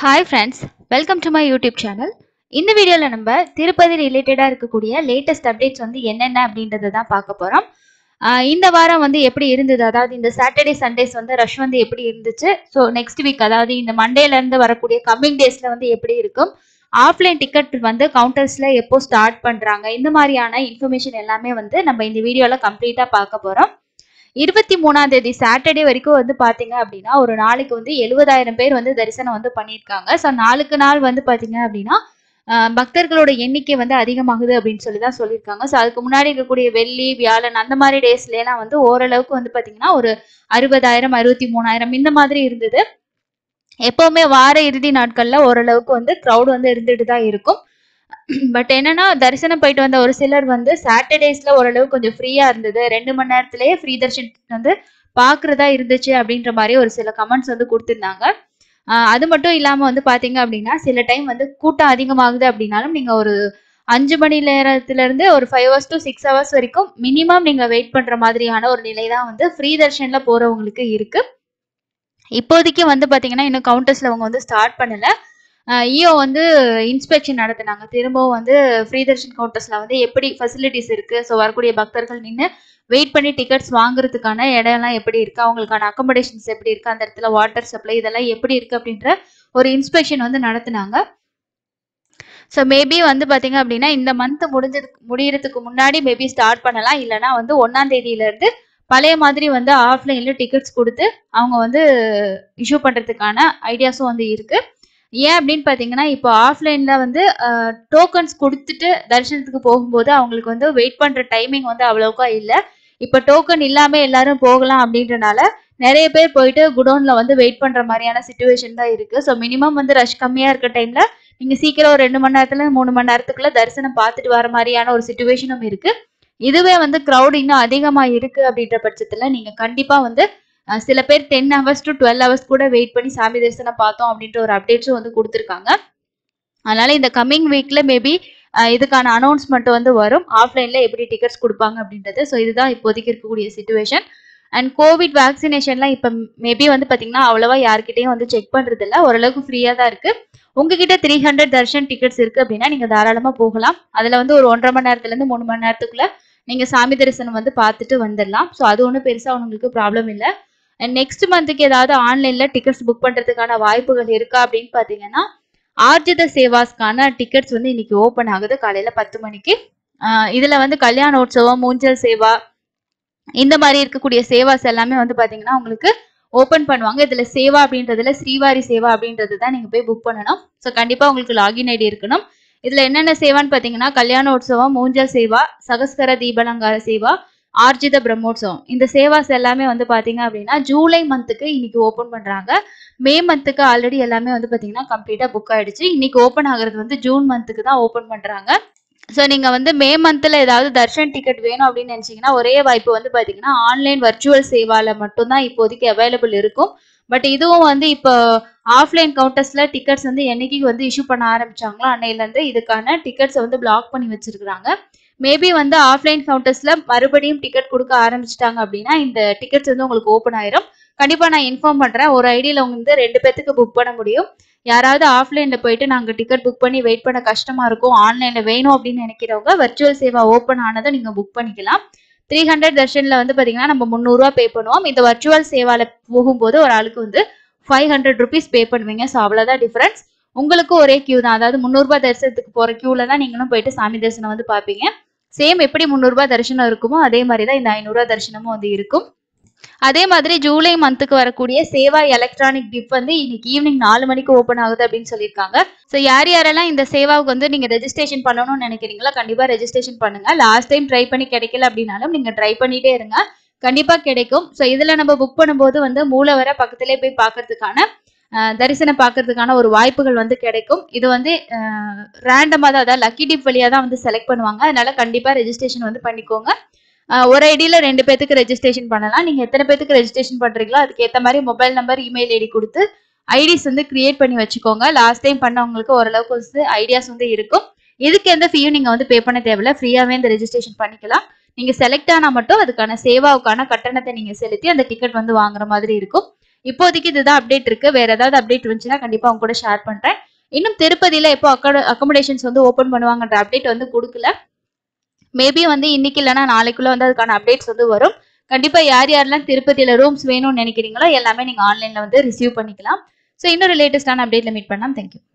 hi friends welcome to my YouTube channel இந்த வீடியோவில் நம்ம திருப்பதி ரிலேட்டடாக இருக்கக்கூடிய லேட்டஸ்ட் அப்டேட்ஸ் வந்து என்னென்ன அப்படின்றத தான் பார்க்க போகிறோம் இந்த வாரம் வந்து எப்படி இருந்தது அதாவது இந்த சாட்டர்டே சண்டேஸ் வந்து ரஷ் வந்து எப்படி இருந்துச்சு ஸோ நெக்ஸ்ட் வீக் அதாவது இந்த மண்டேலேருந்து வரக்கூடிய கம்மிங் டேஸில் வந்து எப்படி இருக்கும் ஆஃப்லைன் டிக்கெட் வந்து கவுண்டர்ஸில் எப்போ ஸ்டார்ட் பண்ணுறாங்க இந்த மாதிரியான இன்ஃபர்மேஷன் எல்லாமே வந்து நம்ம இந்த வீடியோவில் கம்ப்ளீட்டாக பார்க்க போகிறோம் இருபத்தி மூணாம் தேதி சாட்டர்டே வரைக்கும் வந்து பாத்தீங்க அப்படின்னா ஒரு நாளைக்கு வந்து எழுபதாயிரம் பேர் வந்து தரிசனம் வந்து பண்ணியிருக்காங்க ஸோ நாளுக்கு நாள் வந்து பாத்தீங்க அப்படின்னா ஆஹ் பக்தர்களோட எண்ணிக்கை வந்து அதிகமாகுது அப்படின்னு சொல்லி தான் சொல்லியிருக்காங்க ஸோ அதுக்கு முன்னாடி இருக்கக்கூடிய வெள்ளி வியாழன் அந்த மாதிரி டேஸ்லாம் வந்து ஓரளவுக்கு வந்து பாத்தீங்கன்னா ஒரு அறுபதாயிரம் அறுபத்தி மூணாயிரம் இந்த மாதிரி இருந்தது எப்பவுமே வார இறுதி நாட்கள்ல ஓரளவுக்கு வந்து க்ரௌட் வந்து இருந்துட்டு தான் இருக்கும் பட் என்னன்னா தரிசனம் போயிட்டு வந்த ஒரு சிலர் வந்து சாட்டர்டேஸ்ல ஓரளவு கொஞ்சம் ஃப்ரீயா இருந்தது ரெண்டு மணி நேரத்திலேயே ஃப்ரீ தர்ஷன் வந்து பாக்குறதா இருந்துச்சு அப்படின்ற மாதிரி ஒரு சில கமெண்ட்ஸ் வந்து கொடுத்துருந்தாங்க ஆஹ் அது மட்டும் இல்லாம வந்து பாத்தீங்க அப்படின்னா சில டைம் வந்து கூட்டம் அதிகமாகுது அப்படின்னாலும் நீங்க ஒரு அஞ்சு மணி நேரத்துல இருந்து ஒரு five hours to six hours வரைக்கும் மினிமம் நீங்க வெயிட் பண்ற மாதிரியான ஒரு நிலை தான் வந்து ஃப்ரீ தர்ஷன்ல போறவங்களுக்கு இருக்கு இப்போதைக்கு வந்து பாத்தீங்கன்னா இன்னும் கவுண்டர்ஸ்ல அவங்க வந்து ஸ்டார்ட் பண்ணல ஈஓ வந்து இன்ஸ்பெக்ஷன் நடத்தினாங்க திரும்பவும் வந்து ஃப்ரீ தர்ஷன் கவுண்டர்ஸ்ல வந்து எப்படி ஃபெசிலிட்டிஸ் இருக்கு ஸோ வரக்கூடிய பக்தர்கள் நின்று வெயிட் பண்ணி டிக்கெட்ஸ் வாங்குறதுக்கான இடம்லாம் எப்படி இருக்கு அவங்களுக்கான அக்கமடேஷன்ஸ் எப்படி இருக்கு அந்த இடத்துல வாட்டர் சப்ளை இதெல்லாம் எப்படி இருக்கு அப்படின்ற ஒரு இன்ஸ்பெக்ஷன் வந்து நடத்தினாங்க ஸோ மேபி வந்து பார்த்தீங்க அப்படின்னா இந்த மந்த் முடிஞ்சதுக்கு முடியறதுக்கு முன்னாடி மேபி ஸ்டார்ட் பண்ணலாம் இல்லைனா வந்து ஒன்றாம் தேதியிலேருந்து பழைய மாதிரி வந்து ஆஃப்லைனில் டிக்கெட்ஸ் கொடுத்து அவங்க வந்து இஷ்யூ பண்ணுறதுக்கான ஐடியாஸும் வந்து இருக்கு ஏன் அப்படின்னு பார்த்தீங்கன்னா இப்போ ஆஃப்லைனில் வந்து டோக்கன்ஸ் கொடுத்துட்டு தரிசனத்துக்கு போகும்போது அவங்களுக்கு வந்து வெயிட் பண்ணுற டைமிங் வந்து அவ்வளோக்கா இல்லை இப்போ டோக்கன் இல்லாமல் எல்லாரும் போகலாம் அப்படின்றனால நிறைய பேர் போயிட்டு குடோனில் வந்து வெயிட் பண்ணுற மாதிரியான சுச்சுவேஷன் தான் இருக்குது ஸோ மினிமம் வந்து ரஷ் கம்மியாக இருக்க டைமில் நீங்கள் சீக்கிரம் ஒரு ரெண்டு மணி நேரத்துல மூணு மணி நேரத்துக்குள்ள தரிசனம் பார்த்துட்டு வர மாதிரியான ஒரு சுச்சுவேஷனும் இருக்குது இதுவே வந்து க்ரௌட் இன்னும் அதிகமாக இருக்குது அப்படின்ற பட்சத்தில் நீங்கள் கண்டிப்பாக வந்து அஹ் சில பேர் ten hours to twelve hours கூட வெயிட் பண்ணி சாமி தரிசனம் பார்த்தோம் அப்படின்ற ஒரு அப்டேட்ஸும் வந்து கொடுத்துருக்காங்க அதனால இந்த கம்மிங் வீக்ல மேபி இதுக்கான அனௌன்ஸ்மெண்ட் வந்து வரும் ஆஃப்லைன்ல எப்படி டிக்கெட்ஸ் கொடுப்பாங்க அப்படின்றது ஸோ இதுதான் இப்போதைக்கு இருக்கக்கூடிய சுச்சுவேஷன் அண்ட் கோவிட் வேக்சினேஷன்லாம் இப்போ மேபி வந்து பார்த்தீங்கன்னா அவ்வளோவா யார்கிட்டையும் வந்து செக் பண்ணுறது இல்லை ஓரளவுக்கு ஃப்ரீயாக தான் இருக்கு உங்ககிட்ட த்ரீ ஹண்ட்ரட் தர்ஷன் டிக்கெட்ஸ் இருக்கு அப்படின்னா நீங்க தாராளமாக போகலாம் அதில் வந்து ஒரு ஒன்றரை மணி நேரத்துலேருந்து மூணு மணி நேரத்துக்குள்ள நீங்க சாமி தரிசனம் வந்து பார்த்துட்டு வந்துடலாம் ஸோ அது ஒன்றும் பெருசாக உங்களுக்கு ப்ராப்ளம் இல்லை அண்ட் நெக்ஸ்ட் மந்த்துக்கு ஏதாவது ஆன்லைன்ல டிக்கெட்ஸ் புக் பண்றதுக்கான வாய்ப்புகள் இருக்கா அப்படின்னு பாத்தீங்கன்னா ஆர்ஜித சேவாஸ்க்கான டிக்கெட்ஸ் வந்து இன்னைக்கு ஓப்பன் ஆகுது காலையில பத்து மணிக்கு ஆஹ் இதுல வந்து கல்யாண உற்சவம் மூஞ்சல் சேவா இந்த மாதிரி இருக்கக்கூடிய சேவாஸ் எல்லாமே வந்து பாத்தீங்கன்னா உங்களுக்கு ஓப்பன் பண்ணுவாங்க இதுல சேவா அப்படின்றதுல ஸ்ரீவாரி சேவா அப்படின்றது தான் நீங்க போய் புக் பண்ணணும் ஸோ கண்டிப்பா உங்களுக்கு லாகின் ஐடி இருக்கணும் இதுல என்னென்ன சேவான்னு பாத்தீங்கன்னா கல்யாண உற்சவம் மூஞ்சல் சேவா சகஸ்கர தீபலங்கார சேவா ஆர்ஜித பிரம்மோற்சவம் இந்த சேவாஸ் எல்லாமே வந்து பாத்தீங்க அப்படின்னா ஜூலை மந்த்துக்கு இன்னைக்கு ஓப்பன் பண்றாங்க மே மந்த்துக்கு ஆல்ரெடி எல்லாமே வந்து பாத்தீங்கன்னா கம்ப்ளீட்டா புக் ஆயிடுச்சு இன்னைக்கு ஓப்பன் ஆகுறது வந்து ஜூன் மந்த்துக்கு தான் ஓப்பன் பண்றாங்க ஸோ நீங்க வந்து மே மந்த்ல ஏதாவது தர்ஷன் டிக்கெட் வேணும் அப்படின்னு நினைச்சீங்கன்னா ஒரே வாய்ப்பு வந்து பாத்தீங்கன்னா ஆன்லைன் வர்ச்சுவல் சேவால மட்டும்தான் இப்போதைக்கு அவைலபிள் இருக்கும் பட் இதுவும் வந்து இப்போ ஆஃப்லைன் கவுண்டர்ஸ்ல டிக்கெட்ஸ் வந்து என்னைக்கு வந்து இஷ்யூ பண்ண ஆரம்பிச்சாங்களோ அன்னையில இருந்து இதுக்கான டிக்கெட்ஸை வந்து பிளாக் பண்ணி வச்சிருக்காங்க மேபி வந்து ஆஃப்லைன் கவுண்டர்ஸ்ல மறுபடியும் டிக்கெட் கொடுக்க ஆரம்பிச்சிட்டாங்க அப்படின்னா இந்த டிக்கெட்ஸ் வந்து உங்களுக்கு ஓப்பன் ஆயிரும் கண்டிப்பா நான் இன்ஃபார்ம் பண்றேன் ஒரு ஐடியில வந்து ரெண்டு பேத்துக்கு புக் பண்ண முடியும் யாராவது ஆஃப்லைன்ல போயிட்டு நாங்க டிக்கெட் புக் பண்ணி வெயிட் பண்ண கஷ்டமா இருக்கும் ஆன்லைன்ல வேணும் அப்படின்னு நினைக்கிறவங்க வர்ச்சுவல் சேவா ஓப்பன் ஆனதை நீங்க புக் பண்ணிக்கலாம் த்ரீ ஹண்ட்ரட் தர்ஷன்ல வந்து பாத்தீங்கன்னா நம்ம முந்நூறுரூவா பே பண்ணுவோம் இந்த வர்ச்சுவல் சேவால போகும்போது ஒரு ஆளுக்கு வந்து ஃபைவ் ஹண்ட்ரட் ருபீஸ் பே பண்ணுவீங்க ஸோ அவ்வளோதான் டிஃபரன்ஸ் உங்களுக்கும் ஒரே கியூ தான் அதாவது முந்நூறுபா தரிசனத்துக்கு போற கியூல தான் நீங்களும் போயிட்டு சாமி தரிசனம் வந்து பார்ப்பீங்க சேம் எப்படி முந்நூறுபா தரிசனம் இருக்குமோ அதே மாதிரி தான் இந்த ஐநூறுரூவா தரிசனமும் வந்து இருக்கும் அதே மாதிரி ஜூலை மந்த்துக்கு வரக்கூடிய சேவா எலக்ட்ரானிக் டிப் வந்து இன்னைக்கு ஈவினிங் நாலு மணிக்கு ஓப்பன் ஆகுது அப்படின்னு சொல்லியிருக்காங்க ஸோ யார் யாரெல்லாம் இந்த சேவாவுக்கு வந்து நீங்க ரெஜிஸ்ட்ரேஷன் பண்ணணும்னு நினைக்கிறீங்களா கண்டிப்பா ரெஜிஸ்ட்ரேஷன் பண்ணுங்க லாஸ்ட் டைம் ட்ரை பண்ணி கிடைக்கல அப்படின்னாலும் நீங்க ட்ரை பண்ணிட்டே இருங்க கண்டிப்பா கிடைக்கும் ஸோ இதுல நம்ம புக் பண்ணும்போது வந்து மூலவரை பக்கத்திலே போய் பார்க்கறதுக்கான அஹ், தரிசனம் பார்க்கறதுக்கான ஒரு வாய்ப்புகள் வந்து கிடைக்கும் இது வந்து ரேண்டமாக தான் அதாவது லக்கி டிப் வழியாக தான் வந்து செலக்ட் பண்ணுவாங்க அதனால கண்டிப்பாக ரெஜிஸ்ட்ரேஷன் வந்து பண்ணிக்கோங்க அஹ், ஒரு ஐடியில் ரெண்டு பேத்துக்கு ரெஜிஸ்ட்ரேஷன் பண்ணலாம் நீங்கள் எத்தனை பேத்துக்கு ரெஜிஸ்ட்ரேஷன் பண்ணுறீங்களோ அதுக்கு ஏற்ற மாதிரி மொபைல் நம்பர் இமெயில் ஐடி கொடுத்து ஐடிஸ் வந்து கிரியேட் பண்ணி வச்சுக்கோங்க லாஸ்ட் டைம் பண்ணவங்களுக்கு ஓரளவுக்கு வந்து ஐடியாஸ் வந்து இருக்கும் இதுக்கு எந்த ஃபீயும் நீங்கள் வந்து பே பண்ண தேவையில்ல ஃப்ரீயாகவே இந்த ரெஜிஸ்ட்ரேஷன் பண்ணிக்கலாம் நீங்கள் செலக்ட் ஆனால் மட்டும் அதுக்கான சேவாவுக்கான கட்டணத்தை நீங்கள் செலுத்தி அந்த டிக்கெட் வந்து வாங்குற மாதிரி இருக்கும் இப்போதைக்கு இதுதான் அப்டேட் இருக்கு வேற ஏதாவது அப்டேட் இருந்துச்சுன்னா கண்டிப்பா உங்க கூட ஷேர் பண்றேன் இன்னும் திருப்பதியில எப்போ அக்கமடேஷன்ஸ் வந்து ஓபன் பண்ணுவாங்கன்ற அப்டேட் வந்து கொடுக்கல மேபி வந்து இன்னைக்கு இல்லைன்னா நாளைக்குள்ள வந்து அதுக்கான அப்டேட்ஸ் வந்து வரும் கண்டிப்பா யார் யாரெல்லாம் திருப்பதியில ரூம்ஸ் வேணும்னு நினைக்கிறீங்களோ எல்லாமே நீங்க ஆன்லைன்ல வந்து ரிசீவ் பண்ணிக்கலாம் ஸோ இன்னொரு லேட்டஸ்டான அப்டேட்ல மீட் பண்ணலாம் தேங்க்யூ